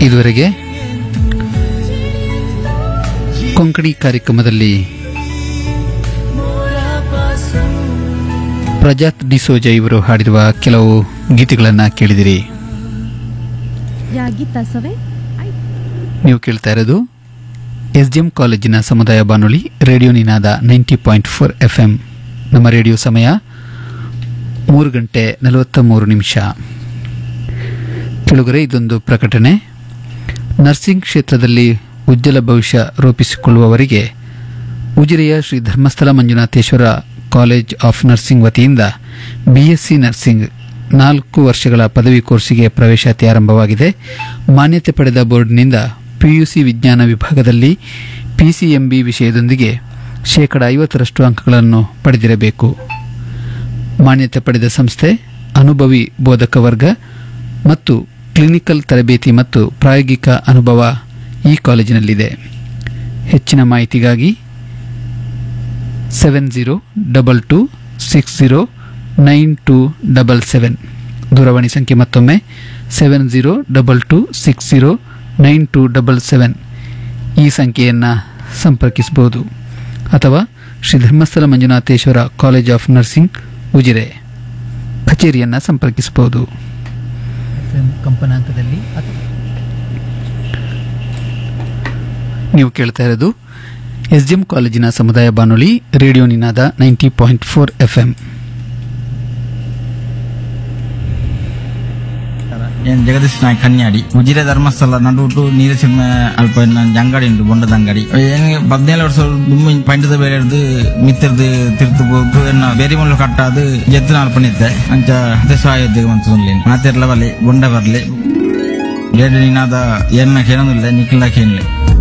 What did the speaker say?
ಇದುವರೆಗೆ ಕೊಂಕಣಿ ಕಾರ್ಯಕ್ರಮದಲ್ಲಿ ಪ್ರಜಾತ್ ಡಿಸೋಜ ಇವರು ಹಾಡಿರುವ ಕೆಲವು ಗೀತೆಗಳನ್ನು ಕೇಳಿದಿರಿ ಯಾ ಗೀತಾ ಸವೆ ನೀವು ಕೇಳ್ತಾ ಇರೋದು ಎಸ್ ಡಿ ಎಂ ಕಾಲೇಜಿನ ಸಮುದಾಯ ಬಾನುಲಿ radio Ninaada ninety point four F M ನಮ್ಮ ರೇಡಿಯೋ ಸಮಯ ಮೂರು ಗಂಟೆ ನಲವತ್ತ ಮೂರು ನಿಮಿಷ ಕೆಳಗರೆ ಇದೊಂದು ಪ್ರಕಟಣೆ ನರ್ಸಿಂಗ್ ಕ್ಷೇತ್ರದಲ್ಲಿ ಉಜ್ವಲ ಭವಿಷ್ಯ ರೂಪಿಸಿಕೊಳ್ಳುವವರಿಗೆ ಉಜಿರೆಯ Shri Dharmasthala Manjunatheshwara college of nursing ವತಿಯಿಂದ ಬಿಎಸ್ಸಿ ನರ್ಸಿಂಗ್ ನಾಲ್ಕು ವರ್ಷಗಳ ಪದವಿ ಕೋರ್ಸಿಗೆ ಪ್ರವೇಶಾತಿ ಆರಂಭವಾಗಿದೆ ಮಾನ್ಯತೆ ಪಡೆದ ಬೋರ್ಡ್ನಿಂದ ಪಿಯುಸಿ ವಿಜ್ಞಾನ ವಿಭಾಗದಲ್ಲಿ ಪಿಸಿಎಂಬಿ ವಿಷಯದೊಂದಿಗೆ ಶೇಕಡ ಐವತ್ತರಷ್ಟು ಅಂಕಗಳನ್ನು ಪಡೆದಿರಬೇಕು ಮಾನ್ಯತೆ ಪಡೆದ ಸಂಸ್ಥೆ ಅನುಭವಿ ಬೋಧಕ ವರ್ಗ ಮತ್ತು ಕ್ಲಿನಿಕಲ್ ತರಬೇತಿ ಮತ್ತು ಪ್ರಾಯೋಗಿಕ ಅನುಭವ ಈ ಕಾಲೇಜಿನಲ್ಲಿದೆ ಹೆಚ್ಚಿನ ಮಾಹಿತಿಗಾಗಿ seven zero double two six zero nine two double seven ದೂರವಾಣಿ ಸಂಖ್ಯೆ ಮತ್ತೊಮ್ಮೆ seven zero double two six zero nine two double seven ಈ ಸಂಖ್ಯೆಯನ್ನು ಸಂಪರ್ಕಿಸಬಹುದು ಅಥವಾ Shri Dharmasthala Manjunatheshwara college of nursing Ujire ಕಚೇರಿಯನ್ನು ಸಂಪರ್ಕಿಸಬಹುದು ಕಂಪನಾಂಕದಲ್ಲಿ ನೀವು ಕೇಳ್ತಾ ಇರೋದು ಎಸ್ ಡಿ ಎಂ ಕಾಲೇಜಿನ ಸಮುದಾಯ ಬಾನುಲಿ radio Ninaada ninety point four F M N Jagadish Nayak Kanyadi Ujire Dharmasthala ನಡುಟು ನೀರಸಿಂಹ ಅಲ್ಪ ನಂಜ್ ಅಂಗಡಿ ಉಂಟು ಬೊಂಡದ ಅಂಗಡಿ ಏನ್ ಹದಿನೇಳು ವರ್ಷ ದುಮ್ಮಿ ಪಂಡದ ಬೇರೆ ಹಿಡ್ದು ಮಿತ್ರದು ತಿರ್ತು ಹೋಗು ಎನ್ನ ಬೇರೆ ಮುಳ್ಳು ಕಟ್ಟಾದು ಎತ್ತು ನಾಲ್ಕು ಪಣಿದ್ದೆ ಅಂಚ ದೇಶಾಯೋಧ್ಯೆ ಅಂತ ಸುನ್ಲೇನು ಮಾತಿರ್ಲ ಬಲೆ ಬೊಂಡ ಬರ್ಲಿ ಏಳು ನೀನಾದ ಏನ ಕೇಳೋದಿಲ್ಲ ನಿಖಿಲ ಕೇಳಲಿ